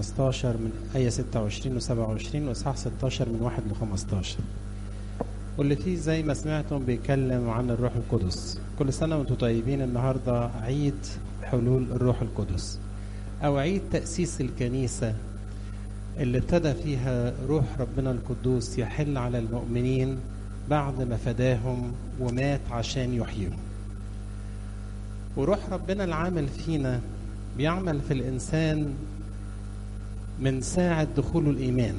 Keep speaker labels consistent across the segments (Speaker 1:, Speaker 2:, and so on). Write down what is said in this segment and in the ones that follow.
Speaker 1: 15 من آية 26 و 27 وإصحاح 16 من 1 ل 15 واللي فيه زي ما سمعتم بيتكلم عن الروح القدس كل سنة وانتم طيبين النهاردة عيد حلول الروح القدس أو عيد تأسيس الكنيسة اللي ابتدى فيها روح ربنا القدوس يحل على المؤمنين بعد ما فداهم ومات عشان يحييهم وروح ربنا العامل فينا بيعمل في الإنسان من ساعة دخوله الإيمان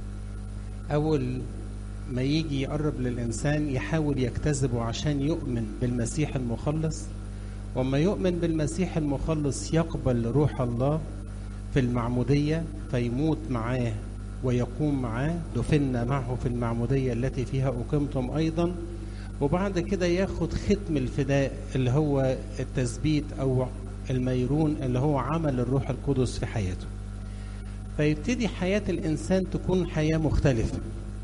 Speaker 1: أول ما يجي يقرب للإنسان يحاول يجتذبه عشان يؤمن بالمسيح المخلص وما يؤمن بالمسيح المخلص يقبل روح الله في المعمودية فيموت معاه ويقوم معاه دفنا معه في المعمودية التي فيها أقمتم أيضا وبعد كده ياخد ختم الفداء اللي هو التثبيت أو الميرون اللي هو عمل الروح القدس في حياته فيبتدي حياة الإنسان تكون حياة مختلفة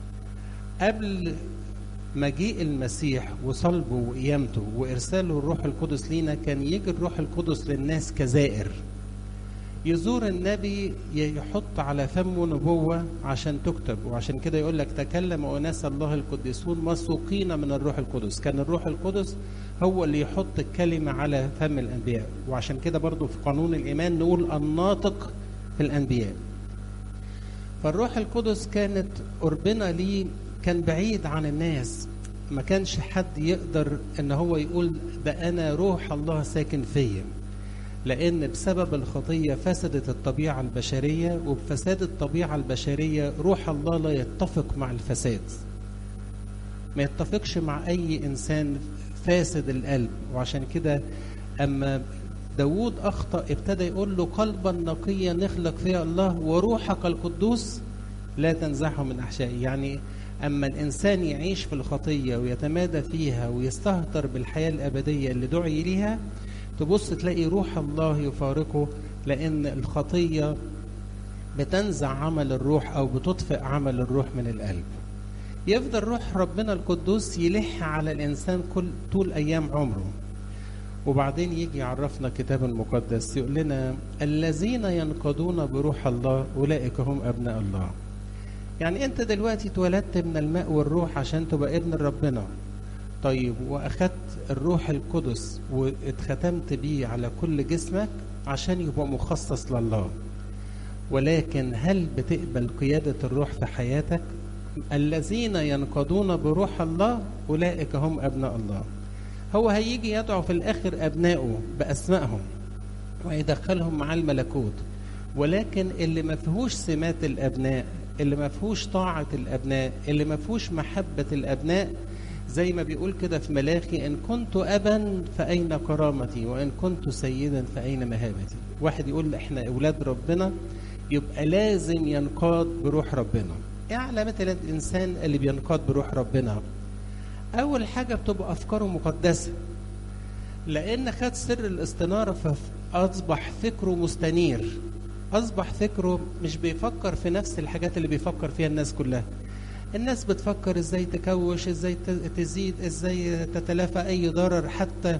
Speaker 1: قبل مجيء المسيح وصلبه وقيامته وإرساله الروح القدس لينا كان يجي الروح القدس للناس كزائر يزور النبي يحط على فمه نبوة عشان تكتب وعشان كده يقول لك تكلم أناس الله القديسون مسوقين من الروح القدس كان الروح القدس هو اللي يحط الكلمة على فم الأنبياء وعشان كده برضو في قانون الإيمان نقول الناطق في الأنبياء فالروح القدس كانت قربنا ليه كان بعيد عن الناس ما كانش حد يقدر ان هو يقول ده انا روح الله ساكن فيا لان بسبب الخطيه فسدت الطبيعه البشريه وبفساد الطبيعه البشريه روح الله لا يتفق مع الفساد ما يتفقش مع اي انسان فاسد القلب وعشان كده اما داوود اخطا ابتدى يقول له قلبا نقيا نخلق فيها الله وروحك القدوس لا تنزعه من احشائي يعني اما الانسان يعيش في الخطيه ويتمادى فيها ويستهتر بالحياه الابديه اللي دعي ليها تبص تلاقي روح الله يفارقه لان الخطيه بتنزع عمل الروح او بتطفئ عمل الروح من القلب يفضل روح ربنا القدوس يلح على الانسان كل طول ايام عمره وبعدين يجي يعرفنا الكتاب المقدس يقول لنا الذين ينقضون بروح الله اولئك هم ابناء الله يعني انت دلوقتي اتولدت من الماء والروح عشان تبقى ابن ربنا طيب واخدت الروح القدس واتختمت بيه على كل جسمك عشان يبقى مخصص لله ولكن هل بتقبل قيادة الروح في حياتك الذين ينقضون بروح الله أولئك هم أبناء الله هو هيجي يدعو في الآخر أبنائه بأسمائهم ويدخلهم مع الملكوت ولكن اللي ما فيهوش سمات الأبناء اللي ما فيهوش طاعة الأبناء اللي ما فيهوش محبة الأبناء زي ما بيقول كده في ملاخي إن كنت أبا فأين كرامتي وإن كنت سيدا فأين مهابتي واحد يقول إحنا أولاد ربنا يبقى لازم ينقاد بروح ربنا إيه علامات الإنسان اللي بينقاد بروح ربنا أول حاجة بتبقى أفكاره مقدسة لأن خد سر الاستنارة فأصبح فكره مستنير أصبح فكره مش بيفكر في نفس الحاجات اللي بيفكر فيها الناس كلها الناس بتفكر ازاي تكوش ازاي تزيد ازاي تتلافى اي ضرر حتى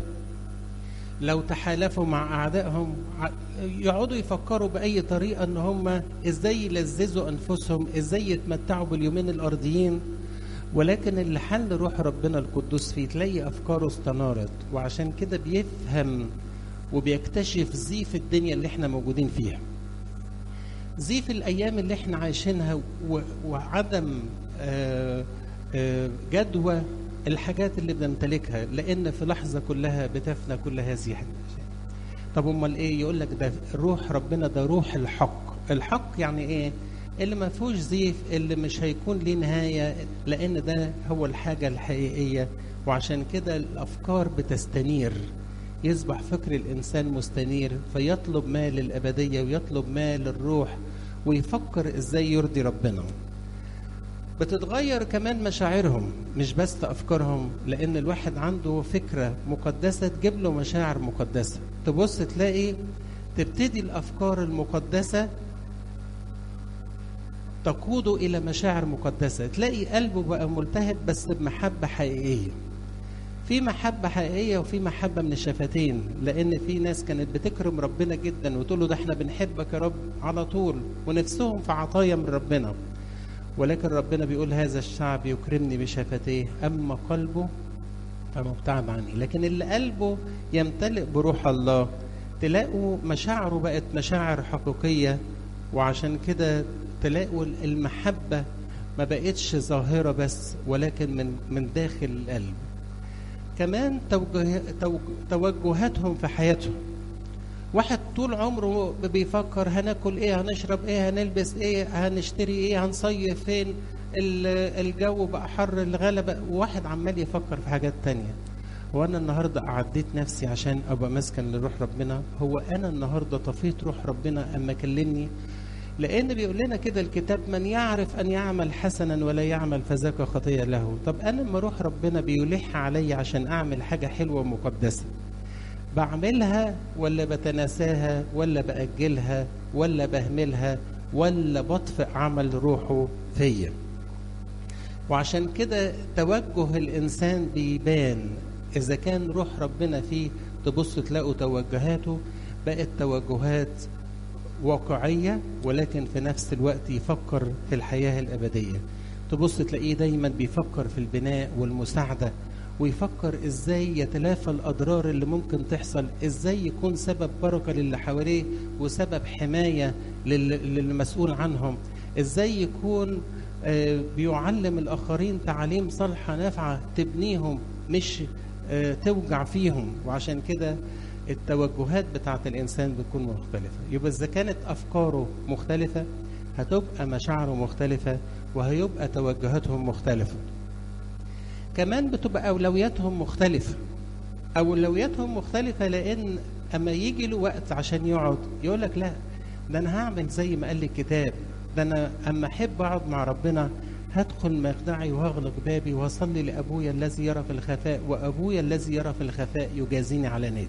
Speaker 1: لو تحالفوا مع اعدائهم يقعدوا يفكروا باي طريقه ان هم ازاي يلذذوا انفسهم ازاي يتمتعوا باليومين الارضيين ولكن اللي حل روح ربنا القدوس فيه تلاقي افكاره استنارت وعشان كده بيفهم وبيكتشف زيف الدنيا اللي احنا موجودين فيها زيف الايام اللي احنا عايشينها وعدم جدوى الحاجات اللي بنمتلكها لان في لحظه كلها بتفنى كل هذه الاشياء طب امال ايه يقول لك ده روح ربنا ده روح الحق الحق يعني ايه اللي ما فيهوش زيف اللي مش هيكون ليه نهايه لان ده هو الحاجه الحقيقيه وعشان كده الافكار بتستنير يصبح فكر الانسان مستنير فيطلب ما للابديه ويطلب ما للروح ويفكر ازاي يرضي ربنا بتتغير كمان مشاعرهم مش بس افكارهم لان الواحد عنده فكره مقدسه تجيب له مشاعر مقدسه تبص تلاقي تبتدي الافكار المقدسه تقوده الى مشاعر مقدسه تلاقي قلبه بقى ملتهب بس بمحبه حقيقيه في محبة حقيقية وفي محبة من الشفتين لأن في ناس كانت بتكرم ربنا جدا وتقول له ده احنا بنحبك يا رب على طول ونفسهم في عطايا من ربنا ولكن ربنا بيقول هذا الشعب يكرمني بشفتيه أما قلبه فمبتعد عني لكن اللي قلبه يمتلئ بروح الله تلاقوا مشاعره بقت مشاعر حقيقية وعشان كده تلاقوا المحبة ما بقتش ظاهرة بس ولكن من من داخل القلب كمان توجه توجهاتهم في حياتهم واحد طول عمره بيفكر هناكل ايه هنشرب ايه هنلبس ايه هنشتري ايه هنصيف فين الجو بقى حر الغلبة وواحد عمال يفكر في حاجات تانية وانا النهاردة اعديت نفسي عشان ابقى مسكن لروح ربنا هو انا النهاردة طفيت روح ربنا اما كلمني لان بيقول لنا كده الكتاب من يعرف ان يعمل حسنا ولا يعمل فذاك خطيه له طب انا لما روح ربنا بيلح علي عشان اعمل حاجه حلوه ومقدسه بعملها ولا بتناساها ولا باجلها ولا بهملها ولا بطفئ عمل روحه فيا وعشان كده توجه الانسان بيبان اذا كان روح ربنا فيه تبص تلاقوا توجهاته بقت توجهات واقعية ولكن في نفس الوقت يفكر في الحياة الأبدية تبص تلاقيه دايما بيفكر في البناء والمساعدة ويفكر ازاي يتلافى الأضرار اللي ممكن تحصل ازاي يكون سبب بركة للي حواليه وسبب حماية للمسؤول عنهم ازاي يكون بيعلم الآخرين تعاليم صالحة نافعة تبنيهم مش توجع فيهم وعشان كده التوجهات بتاعت الإنسان بتكون مختلفة يبقى إذا كانت أفكاره مختلفة هتبقى مشاعره مختلفة وهيبقى توجهاتهم مختلفة كمان بتبقى أولوياتهم مختلفة أولوياتهم مختلفة لأن أما يجي له وقت عشان يقعد يقول لك لا ده أنا هعمل زي ما قال لي الكتاب ده أنا أما أحب أقعد مع ربنا هدخل مخدعي وهغلق بابي وأصلي لأبويا الذي يرى في الخفاء وأبويا الذي يرى في الخفاء يجازيني علانية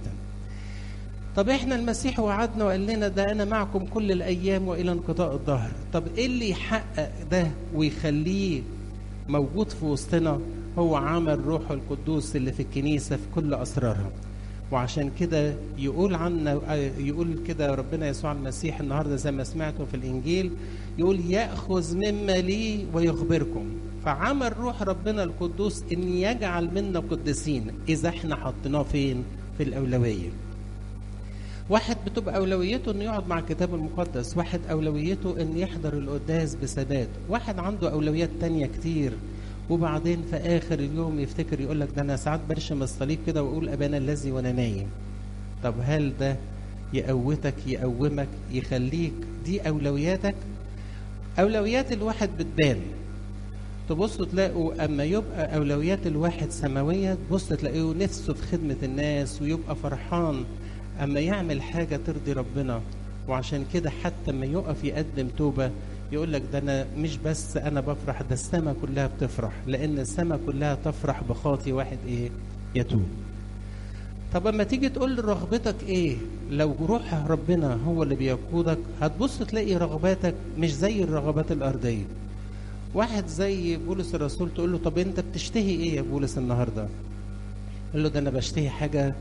Speaker 1: طب احنا المسيح وعدنا وقال لنا ده انا معكم كل الايام والى انقضاء الظهر طب ايه اللي يحقق ده ويخليه موجود في وسطنا هو عمل روح القدوس اللي في الكنيسه في كل اسرارها وعشان كده يقول عنا يقول كده ربنا يسوع المسيح النهارده زي ما سمعتوا في الانجيل يقول ياخذ مما لي ويخبركم فعمل روح ربنا القدوس ان يجعل منا قديسين اذا احنا حطيناه فين في الاولويه واحد بتبقى اولويته انه يقعد مع الكتاب المقدس واحد اولويته ان يحضر القداس بثبات واحد عنده اولويات تانية كتير وبعدين في اخر اليوم يفتكر يقول لك ده انا ساعات برشم الصليب كده واقول ابانا الذي وانا نايم طب هل ده يقوتك يقومك يخليك دي اولوياتك اولويات الواحد بتبان تبصوا تلاقوا اما يبقى اولويات الواحد سماويه تبص تلاقيه نفسه في خدمه الناس ويبقى فرحان اما يعمل حاجه ترضي ربنا وعشان كده حتى ما يقف يقدم توبه يقول لك ده انا مش بس انا بفرح ده السماء كلها بتفرح لان السماء كلها تفرح بخاطي واحد ايه يتوب طب اما تيجي تقول رغبتك ايه لو روح ربنا هو اللي بيقودك هتبص تلاقي رغباتك مش زي الرغبات الارضيه واحد زي بولس الرسول تقول له طب انت بتشتهي ايه يا بولس النهارده قال له ده انا بشتهي حاجه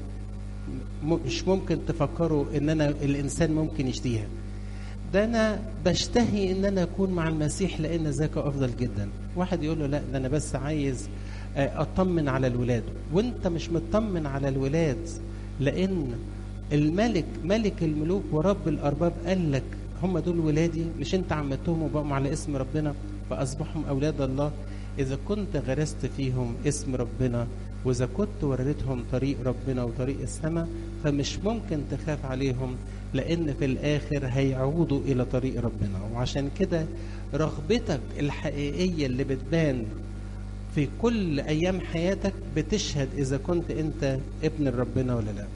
Speaker 1: مش ممكن تفكروا ان انا الانسان ممكن يشتهيها ده انا بشتهي ان انا اكون مع المسيح لان ذاك افضل جدا واحد يقول له لا ده انا بس عايز اطمن على الولاد وانت مش مطمن على الولاد لان الملك ملك الملوك ورب الارباب قال لك هم دول ولادي مش انت عمتهم وبقوا على اسم ربنا فاصبحهم اولاد الله اذا كنت غرست فيهم اسم ربنا واذا كنت وريتهم طريق ربنا وطريق السماء فمش ممكن تخاف عليهم لان في الاخر هيعودوا الى طريق ربنا وعشان كده رغبتك الحقيقيه اللي بتبان في كل ايام حياتك بتشهد اذا كنت انت ابن ربنا ولا لا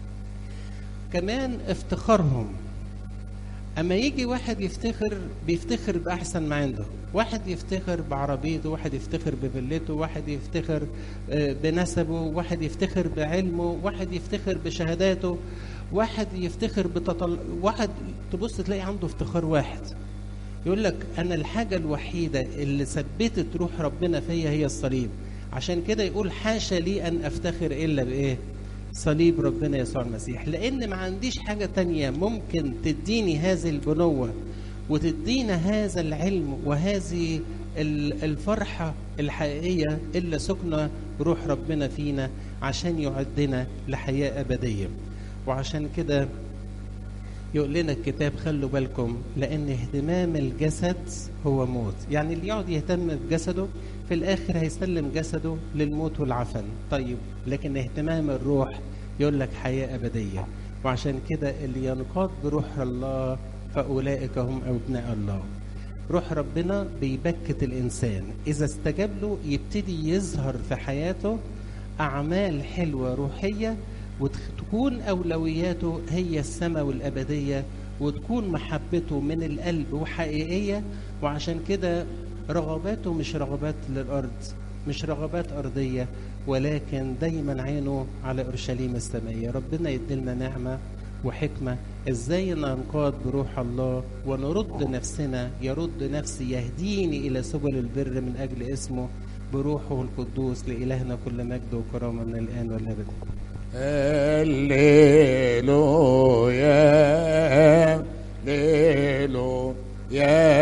Speaker 1: كمان افتخارهم اما يجي واحد يفتخر بيفتخر باحسن ما عنده واحد يفتخر بعربيته واحد يفتخر بفيلته واحد يفتخر بنسبه واحد يفتخر بعلمه واحد يفتخر بشهاداته واحد يفتخر بتطل... واحد تبص تلاقي عنده افتخار واحد يقول لك انا الحاجه الوحيده اللي ثبتت روح ربنا فيا هي الصليب عشان كده يقول حاشا لي أن أفتخر إلا بإيه صليب ربنا يسوع المسيح لأن ما عنديش حاجة تانية ممكن تديني هذه البنوة وتدينا هذا العلم وهذه الفرحة الحقيقية إلا سكنة روح ربنا فينا عشان يعدنا لحياة أبدية وعشان كده يقول لنا الكتاب خلوا بالكم لأن اهتمام الجسد هو موت يعني اللي يقعد يهتم بجسده في الآخر هيسلم جسده للموت والعفن طيب لكن اهتمام الروح يقول لك حياة أبدية وعشان كده اللي ينقاد بروح الله فأولئك هم أبناء الله روح ربنا بيبكت الإنسان إذا استجاب له يبتدي يظهر في حياته أعمال حلوة روحية وتكون أولوياته هي السماء والأبدية وتكون محبته من القلب وحقيقية وعشان كده رغباته مش رغبات للأرض مش رغبات أرضية ولكن دايما عينه على أورشليم السمائية ربنا يديلنا نعمة وحكمة ازاي ننقاد بروح الله ونرد نفسنا يرد نفسي يهديني إلى سبل البر من أجل اسمه بروحه القدوس لإلهنا كل مجد وكرامة من الآن والأبد
Speaker 2: هللويا هللويا